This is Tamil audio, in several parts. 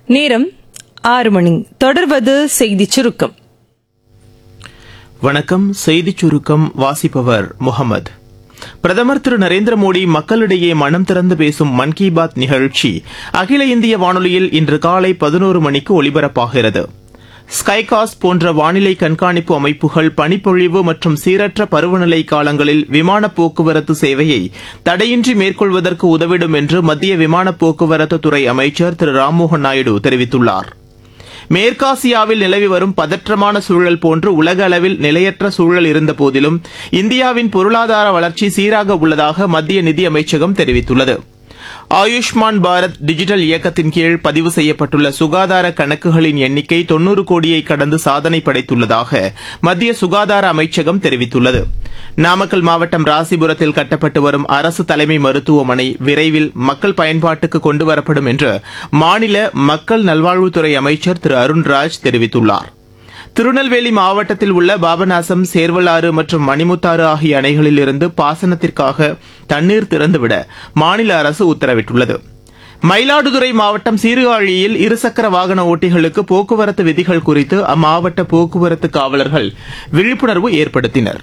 நேரம் ஆறு மணி தொடர்வது செய்திச் சுருக்கம் வணக்கம் செய்திச் சுருக்கம் வாசிப்பவர் முகமது பிரதமர் திரு நரேந்திர மோடி மக்களிடையே மனம் திறந்து பேசும் மன் கி பாத் நிகழ்ச்சி அகில இந்திய வானொலியில் இன்று காலை பதினோரு மணிக்கு ஒலிபரப்பாகிறது ஸ்கைகாஸ் போன்ற வானிலை கண்காணிப்பு அமைப்புகள் பனிப்பொழிவு மற்றும் சீரற்ற பருவநிலை காலங்களில் விமான போக்குவரத்து சேவையை தடையின்றி மேற்கொள்வதற்கு உதவிடும் என்று மத்திய விமான போக்குவரத்து துறை அமைச்சர் திரு ராம்மோகன் நாயுடு தெரிவித்துள்ளார் மேற்காசியாவில் நிலவி வரும் பதற்றமான சூழல் போன்று உலக அளவில் நிலையற்ற சூழல் இருந்த போதிலும் இந்தியாவின் பொருளாதார வளர்ச்சி சீராக உள்ளதாக மத்திய நிதி அமைச்சகம் தெரிவித்துள்ளது ஆயுஷ்மான் பாரத் டிஜிட்டல் இயக்கத்தின் கீழ் பதிவு செய்யப்பட்டுள்ள சுகாதார கணக்குகளின் எண்ணிக்கை தொன்னூறு கோடியை கடந்து சாதனை படைத்துள்ளதாக மத்திய சுகாதார அமைச்சகம் தெரிவித்துள்ளது நாமக்கல் மாவட்டம் ராசிபுரத்தில் கட்டப்பட்டு வரும் அரசு தலைமை மருத்துவமனை விரைவில் மக்கள் பயன்பாட்டுக்கு கொண்டுவரப்படும் என்று மாநில மக்கள் நல்வாழ்வுத்துறை அமைச்சர் திரு அருண்ராஜ் தெரிவித்துள்ளார் திருநெல்வேலி மாவட்டத்தில் உள்ள பாபநாசம் சேர்வலாறு மற்றும் மணிமுத்தாறு ஆகிய அணைகளில் இருந்து பாசனத்திற்காக தண்ணீர் திறந்துவிட மாநில அரசு உத்தரவிட்டுள்ளது மயிலாடுதுறை மாவட்டம் சீர்காழியில் இருசக்கர வாகன ஓட்டிகளுக்கு போக்குவரத்து விதிகள் குறித்து அம்மாவட்ட போக்குவரத்து காவலர்கள் விழிப்புணர்வு ஏற்படுத்தினர்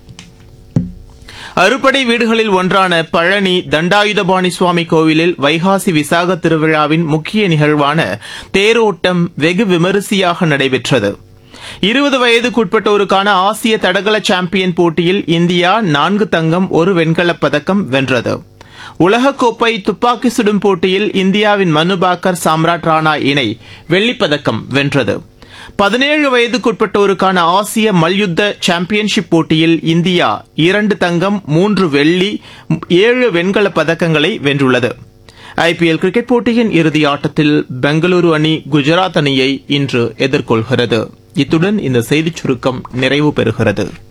அறுபடை வீடுகளில் ஒன்றான பழனி தண்டாயுதபாணி சுவாமி கோவிலில் வைகாசி விசாக திருவிழாவின் முக்கிய நிகழ்வான தேரோட்டம் வெகு விமரிசையாக நடைபெற்றது இருபது வயதுக்குட்பட்டோருக்கான ஆசிய தடகள சாம்பியன் போட்டியில் இந்தியா நான்கு தங்கம் ஒரு வெண்கலப் பதக்கம் வென்றது உலகக்கோப்பை துப்பாக்கி சுடும் போட்டியில் இந்தியாவின் மனு பாக்கர் சாம்ராட் ராணா இணை வெள்ளிப்பதக்கம் வென்றது பதினேழு வயதுக்குட்பட்டோருக்கான ஆசிய மல்யுத்த சாம்பியன்ஷிப் போட்டியில் இந்தியா இரண்டு தங்கம் மூன்று வெள்ளி ஏழு வெண்கலப் பதக்கங்களை வென்றுள்ளது ஐபிஎல் கிரிக்கெட் போட்டியின் இறுதி ஆட்டத்தில் பெங்களூரு அணி குஜராத் அணியை இன்று எதிர்கொள்கிறது இத்துடன் இந்த செய்திச் சுருக்கம் நிறைவு பெறுகிறது